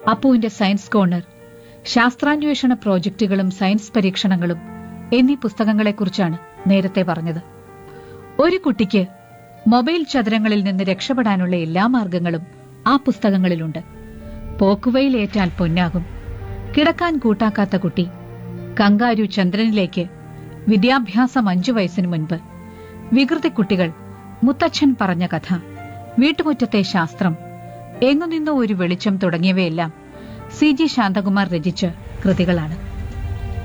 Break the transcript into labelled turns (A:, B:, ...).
A: അപ്പുവിന്റെ science corner ശാസ്ത്രാന്വേഷണ പ്രോജക്റ്റുകളും science പരീക്ഷണങ്ങളും എന്നീ പുസ്തകങ്ങളെക്കുറിച്ചാണ് നേരത്തെ പറഞ്ഞത് ഒരു കുട്ടിക്ക് മൊബൈൽ ചതുരങ്ങളിൽ നിന്ന് രക്ഷപ്പെടാനുള്ള എല്ലാ മാർഗങ്ങളും ആ പുസ്തകങ്ങളിലുണ്ട് പോക്കുവയിലേറ്റാൽ പൊന്നാകും കിടക്കാൻ കൂട്ടാക്കാത്ത കുട്ടി കങ്കാരു ചന്ദ്രനിലേക്ക് വിദ്യാഭ്യാസം അഞ്ചു വയസ്സിനു മുൻപ് വികൃതി കുട്ടികൾ മുത്തച്ഛൻ പറഞ്ഞ കഥ വീട്ടുമുറ്റത്തെ ശാസ്ത്രം എങ്ങുനിന്നോ ഒരു വെളിച്ചം തുടങ്ങിയവയെല്ലാം സി ജി ശാന്തകുമാർ രചിച്ച കൃതികളാണ്